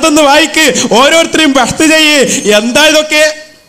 സനതൊന്ന് വായിക്ക് ഓരോരുത്തരെയും ബഹ്ത്ത് ചെയ്യ് എന്താ ഇതൊക്കെ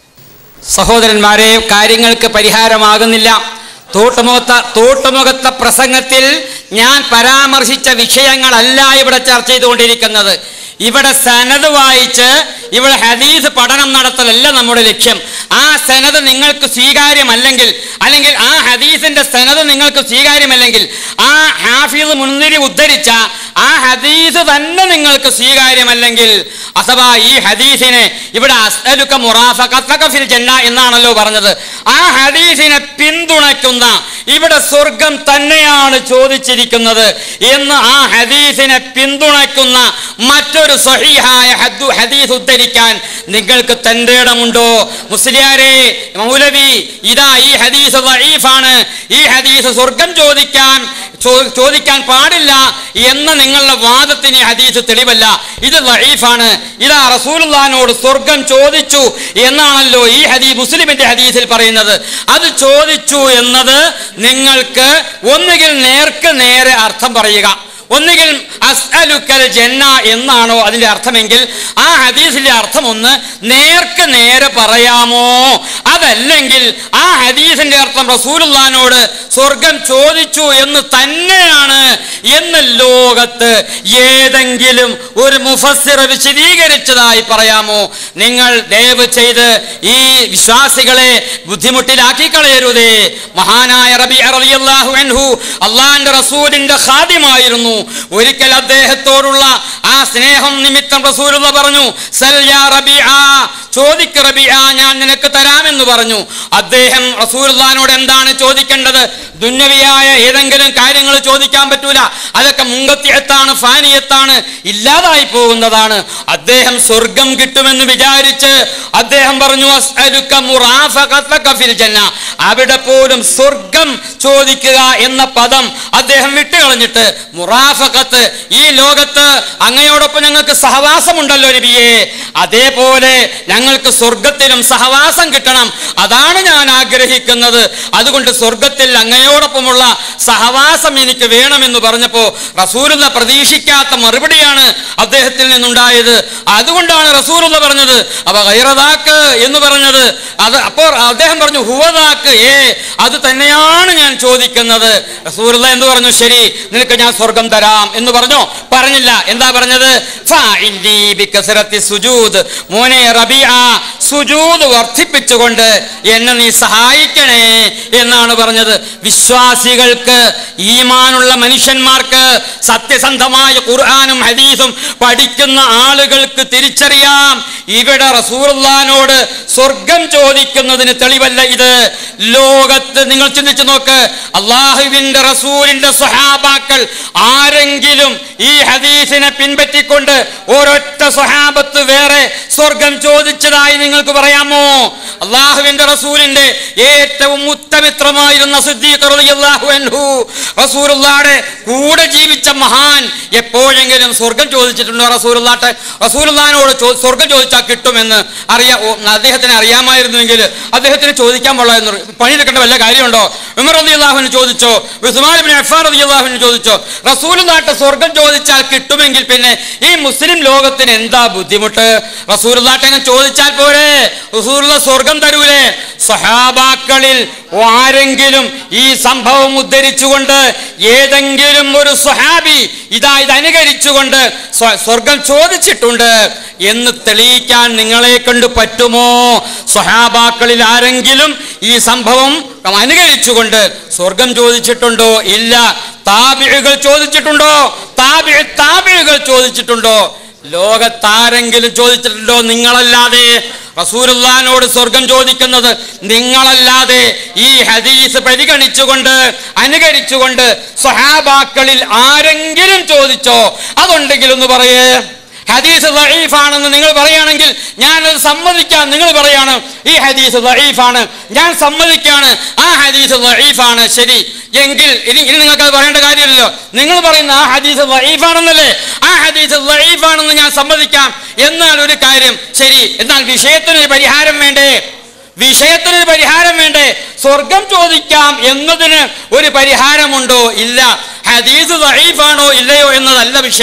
സഹോദരന്മാരെ കാര്യങ്ങൾക്ക് പരിഹാരമാകുന്നില്ല തോട്ടുമുഖത്ത തോട്ടുമുഖത്ത പ്രസംഗത്തിൽ ഞാൻ പരാമർശിച്ച വിഷയങ്ങളല്ല ഇവിടെ ചർച്ച ചെയ്തുകൊണ്ടിരിക്കുന്നത് ഇവിടെ സനത് വായിച്ച് ഇവിടെ ഹദീസ് പഠനം നടത്തലല്ല നമ്മുടെ ലക്ഷ്യം ആ സനത് നിങ്ങൾക്ക് സ്വീകാര്യമല്ലെങ്കിൽ അല്ലെങ്കിൽ ആ ഹദീസിന്റെ സനത് നിങ്ങൾക്ക് സ്വീകാര്യമല്ലെങ്കിൽ ആ ഹാഫിസ് മുൻനിരി ഉദ്ധരിച്ച ആ ഹദീസ് തന്നെ നിങ്ങൾക്ക് സ്വീകാര്യമല്ലെങ്കിൽ അഥവാ ഈ ഹദീസിനെ ഇവിടെ അസ്അലുക മുറാഫഖത്തക ഫിൽ ജന്ന എന്നാണല്ലോ പറഞ്ഞത് ആ ഹദീസിനെ പിന്തുണയ്ക്കുന്ന ഇവിടെ സ്വർഗം തന്നെയാണ് ചോദിച്ചിരിക്കുന്നത് എന്ന് ആ ഹദീസിനെ പിന്തുണയ്ക്കുന്ന മറ്റൊരു സഹീഹായ ഹദ്ദു ഹദീസ് ഉദ്ധരിക്കാൻ നിങ്ങൾക്ക് തന്റെ ഇടമുണ്ടോ മുസ്ലിയാരെ മൗലവി ഇതാ ഈ ഹദീസ് ദഈഫാണ് ഈ ഹദീസ് സ്വർഗം ചോദിക്കാൻ ചോ- ചോദിക്കാൻ പാടില്ല എന്ന നിങ്ങളുടെ വാദത്തിന് ഈ ഹദീസ് തെളിവല്ല ഇത് ദഈഫാണ് ഇതാ റസൂലുള്ളാഹിനോട് സ്വർഗം ചോദിച്ചു എന്നാണല്ലോ ഈ ഹദീസ് മുസ്ലിമിന്റെ ഹദീസിൽ പറയുന്നത് അത് ചോദിച്ചു എന്നത് നിങ്ങൾക്ക് ഒന്നുകിൽ നേർക്ക് നേരെ അർത്ഥം പറയുക ഒന്നുകിൽ അസ്അലുക്കൽ ജന്ന എന്നാണോ അതിന്റെ അർത്ഥമെങ്കിൽ ആ ഹദീസിന്റെ അർത്ഥം ഒന്ന് നേർക്ക് നേരെ പറയാമോ അതല്ലെങ്കിൽ ആ ഹദീസിന്റെ അർത്ഥം റസൂലുള്ളാഹിനോട് സ്വർഗം ചോദിച്ചു എന്ന് തന്നെയാണ് എന്ന് ലോകത്ത് ഏതെങ്കിലും ഒരു മുഫസ്സിർ വിശദീകരിച്ചതായി പറയാമോ നിങ്ങൾ ദയവ് ചെയ്ത് ഈ വിശ്വാസികളെ ബുദ്ധിമുട്ടിലാക്കി കളയരുതേ മഹാനായ റബി റളിയല്ലാഹു അൻഹു അള്ളാഹിന്റെ റസൂലിന്റെ ഖാദിമായിരുന്നു ഒരിക്കൽ അദ്ദേഹത്തോടുള്ള ആ സ്നേഹം നിമിത്തം റസൂലുള്ള പറഞ്ഞു സൽ യാ റബിഅ ചോദിക്ക് റബിഅ ഞാൻ നിനക്ക് തരാമെന്ന് പറഞ്ഞു അദ്ദേഹം റസൂലുള്ളാഹിനോട് എന്താണ് ചോദിക്കേണ്ടത് ദുന്യവിയായ ഏതെങ്കിലും കാര്യങ്ങൾ ചോദിക്കാൻ പറ്റൂല അതൊക്കെ മുങ്കത്തിയത്താണ് ഫാനിയത്താണ് ഇല്ലാതായി പോകുന്നതാണ് അദ്ദേഹം സ്വർഗം കിട്ടുമെന്ന് വിചാരിച്ച് അദ്ദേഹം പറഞ്ഞു "അസ്അലുക മുറാഫഖതക ഫിൽ ജന്ന." അവിടെ പോലും സ്വർഗം ചോദിക്കുക എന്ന പദം അദ്ദേഹം വിട്ടുകളഞ്ഞിട്ട് മുറാഫഖത്ത് ഈ ലോകത്ത് അങ്ങയോടൊപ്പം ഞങ്ങൾക്ക് സഹവാസമുണ്ടല്ലോ നബിയെ അതേപോലെ ഞങ്ങൾക്ക് സ്വർഗത്തിലും സഹവാസം കിട്ടണം അതാണ് ഞാൻ ആഗ്രഹിക്കുന്നത് അതുകൊണ്ട് സ്വർഗത്തിൽ അങ്ങയോടൊപ്പമുള്ള സഹവാസം എനിക്ക് വേണമെന്ന് പറഞ്ഞപ്പോൾ റസൂലുള്ള പ്രതീക്ഷിക്കാത്ത മറുപടിയാണ് അദ്ദേഹത്തിൽ നിന്നുണ്ടായത് അതുകൊണ്ടാണ് റസൂലുള്ള പറഞ്ഞത് അപ്പൊ ഗൈറദാക്ക് എന്ന് പറഞ്ഞത് അത് അപ്പോൾ അദ്ദേഹം പറഞ്ഞു ഹുവദാക്ക് ഏ അത് തന്നെയാണ് ഞാൻ ചോദിക്കുന്നത് റസൂലുള്ള എന്ന് പറഞ്ഞു ശരി നിനക്ക് ഞാൻ സ്വർഗം തരാം എന്ന് പറഞ്ഞു പറഞ്ഞില്ല എന്താ പറഞ്ഞത് ഫഇന്നി ബികസറത്തി സുജൂദ് മോനെ റബിഅ സുജൂദ് വർദ്ധിപ്പിച്ചുകൊണ്ട് എന്നെ നീ സഹായിക്കണേ എന്നാണ് പറഞ്ഞത് വിശ്വാസികൾക്ക് ഈമാനുള്ള മനുഷ്യന്മാർക്ക് സത്യസന്ധമായ ഖുർആാനും ഹദീസും പഠിക്കുന്ന ആളുകൾക്ക് തിരിച്ചറിയാം ഇവിടെ റസൂർലാനോട് സ്വർഗം ചോദിക്കുന്നതിന് തെളിവല്ല ഇത് ലോകത്ത് നിങ്ങൾ ചിന്തിച്ചു നോക്ക് അള്ളാഹുവിന്റെ റസൂലിന്റെ സ്വഹാബാക്കൾ ആരെങ്കിലും ഈ ഹദീസിനെ പിൻപറ്റിക്കൊണ്ട് ഒരൊറ്റ സ്വഹാബത്ത് വേറെ സ്വർഗം ചോദിച്ചതായി നിങ്ങൾക്ക് പറയാമോ അള്ളാഹുവിന്റെ റസൂലിന്റെ ഏറ്റവും ഉത്തമിത്രമായിരുന്ന സിദ്ദീഖ് റളിയല്ലാഹു അൻഹു റസൂലുള്ളാടെ കൂടെ ജീവിച്ച മഹാൻ എപ്പോഴെങ്കിലും സ്വർഗം ചോദിച്ചിട്ടുണ്ടോ റസൂലുള്ളാട്ടെ റസൂലുള്ളാനോട് ചോ- സ്വർഗം ചോദിച്ചാൽ കിട്ടുമെന്ന് അറിയാ ഓ, അദ്ദേഹത്തിന് അറിയാമായിരുന്നുവെങ്കിൽ അദ്ദേഹത്തിന് ചോദിക്കാൻ കൊള്ളായിരുന്നു പണിയെടുക്കേണ്ട വല്ല കാര്യമുണ്ടോ ഉമർ റളിയല്ലാഹുവിന് ചോദിച്ചോ ഉസ്മാൻ ഇബ്നു അഫ്ഫാൻ റളിയല്ലാഹുവിന് ചോദിച്ചോ റസൂലുള്ളാട്ടെ സ്വർഗം ചോദിച്ചാൽ കിട്ടുമെങ്കിൽ പിന്നെ ഈ മുസ്ലിം ലോകത്തിന് എന്താ ബുദ്ധിമുട്ട് റസൂലുള്ളാട്ടെ അങ്ങ് ചോദിച്ചാൽ പോരെ റസൂലുള്ള സ്വർഗം തരൂലേ സഹാബാക്കളിൽ ആരെങ്കിലും ഈ സംഭവം ഉദ്ധരിച്ചുകൊണ്ട് ഏതെങ്കിലും ഒരു സ്വഹാബി ഇതാ ഇത് അനുകരിച്ചുകൊണ്ട് സ്വ- സ്വർഗം ചോദിച്ചിട്ടുണ്ട് എന്ന് തെളിയിക്കാൻ നിങ്ങളെ കൊണ്ട് പറ്റുമോ സ്വഹാബാക്കളിൽ ആരെങ്കിലും ഈ സംഭവം അനുകരിച്ചുകൊണ്ട് സ്വർഗം ചോദിച്ചിട്ടുണ്ടോ ഇല്ല താബിഴുകൾ ചോദിച്ചിട്ടുണ്ടോ താബി താബിഴുകൾ ചോദിച്ചിട്ടുണ്ടോ ലോകത്താരെങ്കിലും ചോദിച്ചിട്ടുണ്ടോ നിങ്ങളല്ലാതെ റസൂലുള്ളാനോട് സ്വർഗം ചോദിക്കുന്നത് നിങ്ങളല്ലാതെ ഈ ഹദീസ് പരിഗണിച്ചുകൊണ്ട് അനുകരിച്ചുകൊണ്ട് സ്വഹാബാക്കളിൽ ആരെങ്കിലും ചോദിച്ചോ അതുണ്ടെങ്കിൽ ഒന്ന് പറയേ ഹദീസ് ദഈഫാണെന്ന് നിങ്ങൾ പറയുകയാണെങ്കിൽ ഞാനത് സമ്മതിക്കാം നിങ്ങൾ പറയാണ് ഈ ഹദീസ് ദഈഫാണ് ഞാൻ സമ്മതിക്കാണ് ആ ഹദീസ് ദഈഫാണ് ശരി എങ്കിൽ ഇനി ഇനി നിങ്ങൾക്ക് അത് പറയേണ്ട കാര്യമില്ലല്ലോ നിങ്ങൾ പറയുന്ന ആ ഹദീസ് ദഈഫാണെന്നല്ലേ ആ ഹദീസ് ദഈഫാണെന്ന് ഞാൻ സമ്മതിക്കാം എന്നാൽ ഒരു കാര്യം ശരി എന്നാൽ വിഷയത്തിനൊരു പരിഹാരം വേണ്ടേ വിഷയത്തിനൊരു പരിഹാരം വേണ്ടേ സ്വർഗം ചോദിക്കാം എന്നതിന് ഒരു പരിഹാരമുണ്ടോ ഇല്ല ഹദീസ് ദഈഫാണോ ഇല്ലയോ എന്നതല്ല വിഷയം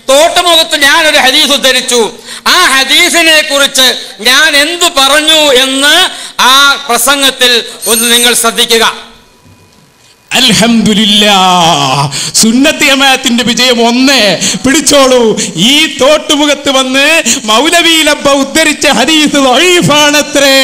തോട്ടുമുഖത്ത് ഞാനൊരു ഹദീസ് ഉദ്ധരിച്ചു ആ ഹദീസിനെ കുറിച്ച് ഞാൻ എന്തു പറഞ്ഞു എന്ന് ആ പ്രസംഗത്തിൽ ഒന്ന് നിങ്ങൾ ശ്രദ്ധിക്കുക അൽഹംദുലില്ലാ സുന്നത്തി ജമാഅത്തിന്റെ വിജയം ഒന്ന് പിടിച്ചോളൂ ഈ തോട്ടുമുഖത്ത് വന്ന് മൗലവിയിലബ്ബ ഉദ്ധരിച്ച ഹദീസ് ദഈഫാണത്രേ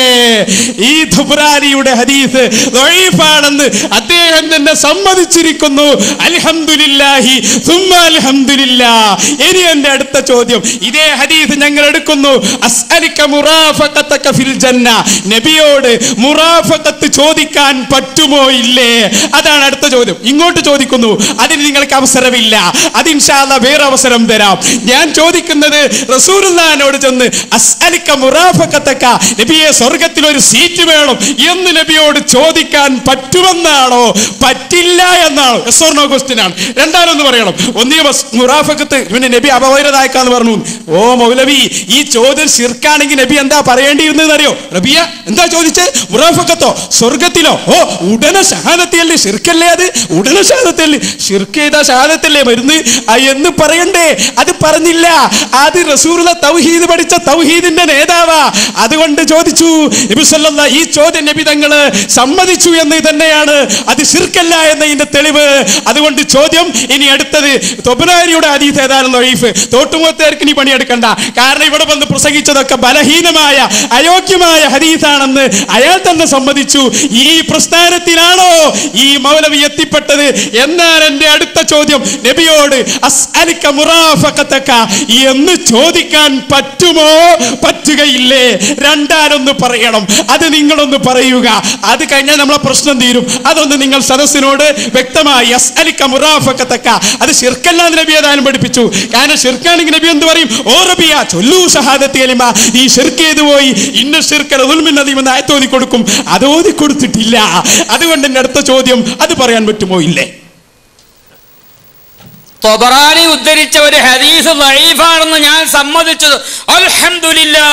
ഈ ധുബ്രാനിയുടെ ഹദീസ് ദഈഫാണെന്ന് അദ്ദേഹം തന്നെ സമ്മതിച്ചിരിക്കുന്നു അൽഹംദുലില്ലാഹി സുമ്മ അൽഹംദുലില്ലാ ഇനി എന്റെ അടുത്ത ചോദ്യം ഇതേ ഹദീസ് ഞങ്ങൾ എടുക്കുന്നു അസ്അലിക മുറാഫഖതക ഫിൽ ജന്ന നബിയോട് മുറാഫഖത്ത് ചോദിക്കാൻ പറ്റുമോ ഇല്ലേ അതാണ് അടുത്ത ചോദ്യം ഇങ്ങോട്ട് ചോദിക്കുന്നു അതിന് നിങ്ങൾക്ക് അവസരമില്ല അത് ഇൻഷാല്ല വേറെ അവസരം തരാം ഞാൻ ചോദിക്കുന്നത് റസൂലുള്ളാഹിനോട് ചെന്ന് അസ്അലിക മുറാഫഖതക നബിയെ സ്വർഗത്തിൽ ഒരു സീറ്റ് വേണം എന്ന് നബിയോട് ചോദിക്കാൻ പറ്റുമെന്നാണോ പറ്റില്ല എന്നാണോ എസ് ഓർ നോ ക്വസ്റ്റ്യൻ ആണ് രണ്ടാമതൊന്ന് പറയണം ഒന്നീ മുറാഫക്കത്ത് പിന്നെ നബി അപവൈരതാക്കാന്ന് പറഞ്ഞു ഓ മൗലവി ഈ ചോദ്യം ശിർക്കാണെങ്കിൽ നബി എന്താ പറയേണ്ടിയിരുന്നത് അറിയോ റബിയ എന്താ ചോദിച്ചത് മുറാഫക്കത്തോ സ്വർഗത്തിലോ ഓ ഉടനെ ഷഹാദത്തിയല്ലേ ഷിർക്കല്ലേ അത് ഉടനെ ഷഹാദത്തല്ലേ ഷിർക്ക് ചെയ്ത ഷഹാദത്തല്ലേ മരുന്ന് ആ എന്ന് പറയണ്ടേ അത് പറഞ്ഞില്ല അത് റസൂറുള്ള തൗഹീദ് പഠിച്ച തൗഹീദിന്റെ നേതാവാ അതുകൊണ്ട് ചോദിച്ചു നബി സല്ലല്ലാ ഈ ചോദ്യം നബി തങ്ങള് സമ്മതിച്ചു എന്ന് തന്നെയാണ് അത് ഷിർക്കല്ല എന്നതിന്റെ തെളിവ് അതുകൊണ്ട് ചോദ്യം ഇനി അടുത്തത് തൊബനാരിയുടെ അതീത് ഏതാനും ഒഴീഫ് തോട്ടുമുഖത്തേർക്ക് ഇനി പണിയെടുക്കണ്ട കാരണം ഇവിടെ വന്ന് പ്രസംഗിച്ചതൊക്കെ ബലഹീനമായ അയോഗ്യമായ ഹദീസാണെന്ന് അയാൾ തന്നെ സമ്മതിച്ചു ഈ പ്രസ്ഥാനത്തിലാണോ ഈ മൗലവി എത്തിപ്പെട്ടത് എന്നാൽ എന്റെ അടുത്ത ചോദ്യം നബിയോട് അസ്അലിക മുറാഫഖതക എന്ന് ചോദിക്കാൻ പറ്റുമോ പറ്റുകയില്ലേ രണ്ടാലൊന്ന് പറയണം അത് നിങ്ങളൊന്ന് പറയുക അത് കഴിഞ്ഞാൽ നമ്മളെ പ്രശ്നം തീരും അതൊന്ന് നിങ്ങൾ സദസ്സിനോട് വ്യക്തമായി അസ്അലിക മുറാഫഖതക അത് ഷിർക്കല്ലാന്ന് നബി ഏതായാലും പഠിപ്പിച്ചു കാരണം ഷിർക്കാണെങ്കിൽ നബി എന്ത് പറയും ഓ റബിയ ചൊല്ലൂ ഷഹാദത്തി കലിമ ഈ ഷിർക്ക് ചെയ്തു പോയി ഇന്ന ഷിർക്കൽ ഉൽമിന്നതീമെന്ന് ആയത്തോതി കൊടുക്കും അത് ഓതി കൊടുത്തിട്ടില്ല അതുകൊണ്ട് എന്റെ അടുത്ത ചോദ്യം അത് പറയാൻ പറ്റുമോ ഇല്ലേ തൊബറാനി ഉദ്ധരിച്ച ഒരു ഹദീസ് ലൈഫാണെന്ന് ഞാൻ സമ്മതിച്ചത് അൽഹംദുലില്ലാ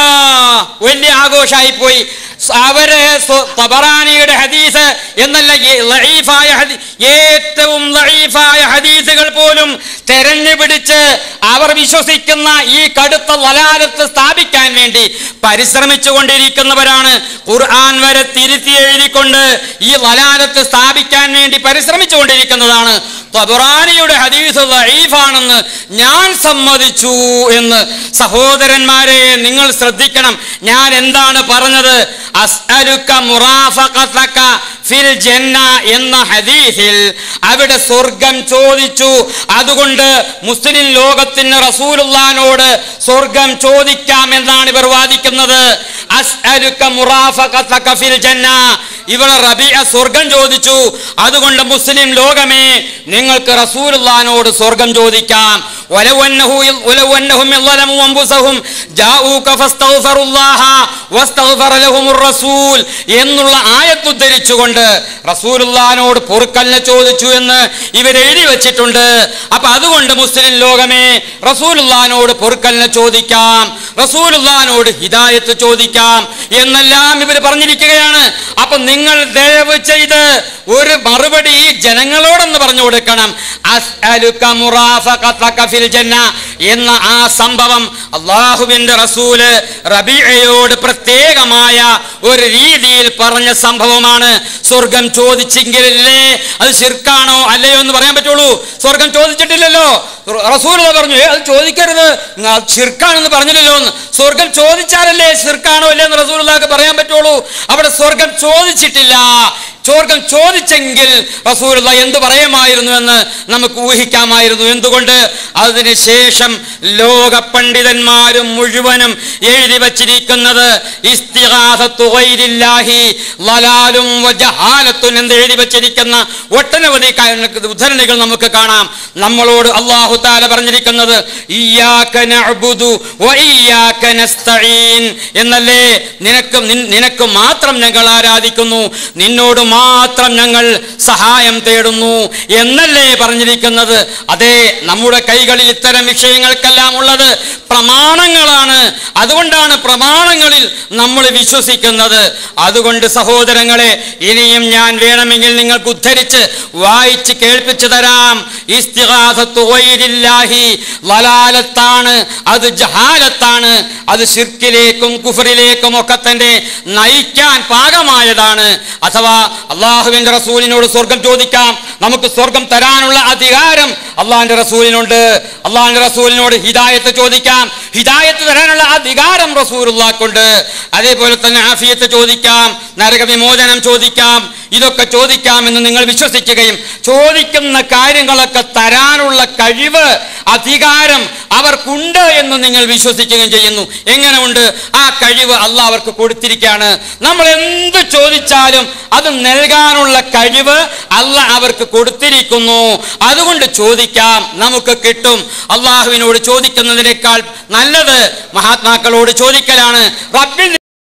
വലിയ ആഘോഷമായി പോയി അവര് സ്വ- തൊബറാനിയുടെ ഹദീസ് എന്നല്ല ഈ ലഈഫായ ഹദീ- ഏറ്റവും ലഈഫായ ഹദീസുകൾ പോലും തെരഞ്ഞു പിടിച്ച് അവർ വിശ്വസിക്കുന്ന ഈ കടുത്ത വലാലത്ത് സ്ഥാപിക്കാൻ വേണ്ടി പരിശ്രമിച്ചു കൊണ്ടിരിക്കുന്നവരാണ് ഖുർആൻ വരെ തിരുത്തി എഴുതിക്കൊണ്ട് ഈ വലാലത്ത് സ്ഥാപിക്കാൻ വേണ്ടി പരിശ്രമിച്ചു കൊണ്ടിരിക്കുന്നതാണ് തൊബറാനിയുടെ ഹദീസ് ദഈഫാണെന്ന് ഞാൻ സമ്മതിച്ചു എന്ന് സഹോദരന്മാരെ നിങ്ങൾ ശ്രദ്ധിക്കണം ഞാൻ എന്താണ് പറഞ്ഞത് അസ്അലുക മുറാഫഖതക ഫിൽ ജന്ന എന്ന ഹദീസിൽ അവിടെ സ്വർഗം ചോദിച്ചു അതുകൊണ്ട് മുസ്ലിം ലോകത്തിന് റസൂലുള്ളാനോട് സ്വർഗം ചോദിക്കാം എന്നാണ് ഇവർ വാദിക്കുന്നത് അസ്അലുക മുറാഫഖതക ഫിൽ ജന്ന ഇവർ റബിയ സ്വർഗം ചോദിച്ചു അതുകൊണ്ട് മുസ്ലിം ലോകമേ നിങ്ങൾക്ക് റസൂലുള്ളാനോട് സ്വർഗം ചോദിക്കാം ولو أنه ولو أنهم ظلموا أنفسهم جاءوك فاستغفروا الله واستغفر لهم الرسول എന്നുള്ള ആയത്ത് ഉദ്ധരിച്ചുകൊണ്ട് റസൂലുള്ളാനോട് പൊറുക്കലിനെ ചോദിച്ചു എന്ന് ഇവർ എഴുതി വെച്ചിട്ടുണ്ട് അപ്പൊ അതുകൊണ്ട് മുസ്ലിം ലോകമേ റസൂലുള്ളാനോട് പൊറുക്കലിനെ ചോദിക്കാം റസൂലുള്ളാനോട് ഹിദായത്ത് ചോദിക്കാം എന്നെല്ലാം ഇവർ പറഞ്ഞിരിക്കുകയാണ് അപ്പൊ നിങ്ങൾ ദയവ് ചെയ്ത് ഒരു മറുപടി ഈ ജനങ്ങളോടൊന്ന് പറഞ്ഞു കൊടുക്കണം അസ്അലുക മുറാഫഖതക ഫിൽ ജന്ന എന്ന ആ സംഭവം അള്ളാഹുവിന്റെ റസൂല് റബീഅയോട് പ്രത്യേകമായ ഒരു രീതിയിൽ പറഞ്ഞ സംഭവമാണ് സ്വർഗം ചോദിച്ചെങ്കിലല്ലേ അത് ശിർക്കാണോ അല്ലയോ എന്ന് പറയാൻ പറ്റുള്ളൂ സ്വർഗം ചോദിച്ചിട്ടില്ലല്ലോ റസൂൽ പറഞ്ഞു "ഏ, അത് ചോദിക്കരുത് നിങ്ങൾ അത് ശിർക്കാണെന്ന് പറഞ്ഞില്ലല്ലോ എന്ന് സ്വർഗം ചോദിച്ചാലല്ലേ ശിർക്കാണോ അല്ലേ എന്ന് റസൂലുള്ളാഹിക്ക് പറയാൻ പറ്റുള്ളൂ അവിടെ സ്വർഗം ചോദിച്ചിട്ടില്ല സ്വർഗം ചോദിച്ചെങ്കിൽ റസൂലുള്ള എന്ത് പറയുമായിരുന്നു എന്ന് നമുക്ക് ഊഹിക്കാമായിരുന്നു എന്തുകൊണ്ട് അതിന് ശേഷം ലോക പണ്ഡിതന്മാരും മുഴുവനും എഴുതി വച്ചിരിക്കുന്നത് ഇസ്തിഗാസത്തു ഗൈരില്ലാഹി ലലാലും വജഹാലത്തുൻ എന്ന് എഴുതി വച്ചിരിക്കുന്ന ഒട്ടനവധി കാ- ഉദ്ധരണികൾ നമുക്ക് കാണാം നമ്മളോട് അള്ളാഹു താല പറഞ്ഞിരിക്കുന്നത് ഇയ്യാക നഅ്ബുദു വ ഇയ്യാക നസ്തഈൻ എന്നല്ലേ നിനക്ക് നിൻ- നിനക്ക് മാത്രം ഞങ്ങൾ ആരാധിക്കുന്നു നിന്നോട് മാത്രം ഞങ്ങൾ സഹായം തേടുന്നു എന്നല്ലേ പറഞ്ഞിരിക്കുന്നത് അതെ നമ്മുടെ കൈകളിൽ ഇത്തരം വിഷയങ്ങൾക്കെല്ലാം ഉള്ളത് പ്രമാണങ്ങളാണ് അതുകൊണ്ടാണ് പ്രമാണങ്ങളിൽ നമ്മൾ വിശ്വസിക്കുന്നത് അതുകൊണ്ട് സഹോദരങ്ങളെ ഇനിയും ഞാൻ വേണമെങ്കിൽ നിങ്ങൾക്ക് ഉദ്ധരിച്ച് വായിച്ച് കേൾപ്പിച്ചു തരാം ഇസ്തിഗാസത്തു ഗൈരിൽ ദൂനില്ലാഹി വലാലത്താണ് അത് ജഹാലത്താണ് അത് ഷിർക്കിലേക്കും കുഫറിലേക്കും ഒക്കെ തന്നെ നയിക്കാൻ പാകമായതാണ് അഥവാ അള്ളാഹുവിന്റെ റസൂലിനോട് സ്വർഗം ചോദിക്കാം നമുക്ക് സ്വർഗം തരാനുള്ള അധികാരം അള്ളാഹിന്റെ റസൂലിനുണ്ട് അള്ളാഹിന്റെ റസൂലിനോട് ഹിദായത്ത് ചോദിക്കാം ഹിദായത്ത് തരാനുള്ള അധികാരം റസൂലുള്ളാക്കുണ്ട് അതേപോലെ തന്നെ ആഫിയത്ത് ചോദിക്കാം നരകവിമോചനം ചോദിക്കാം ഇതൊക്കെ ചോദിക്കാമെന്ന് നിങ്ങൾ വിശ്വസിക്കുകയും ചോദിക്കുന്ന കാര്യങ്ങളൊക്കെ തരാനുള്ള കഴിവ് അധികാരം അവർക്കുണ്ട് എന്ന് നിങ്ങൾ വിശ്വസിക്കുകയും ചെയ്യുന്നു എങ്ങനെ ഉണ്ട് ആ കഴിവ് അല്ല അവർക്ക് കൊടുത്തിരിക്കുകയാണ് നമ്മൾ എന്ത് ചോദിച്ചാലും അത് നൽകാനുള്ള കഴിവ് അല്ല അവർക്ക് കൊടുത്തിരിക്കുന്നു അതുകൊണ്ട് ചോദിക്കാം നമുക്ക് കിട്ടും അള്ളാഹുവിനോട് ചോദിക്കുന്നതിനേക്കാൾ നല്ലത് മഹാത്മാക്കളോട് ചോദിക്കലാണ് റബ്ബിൽ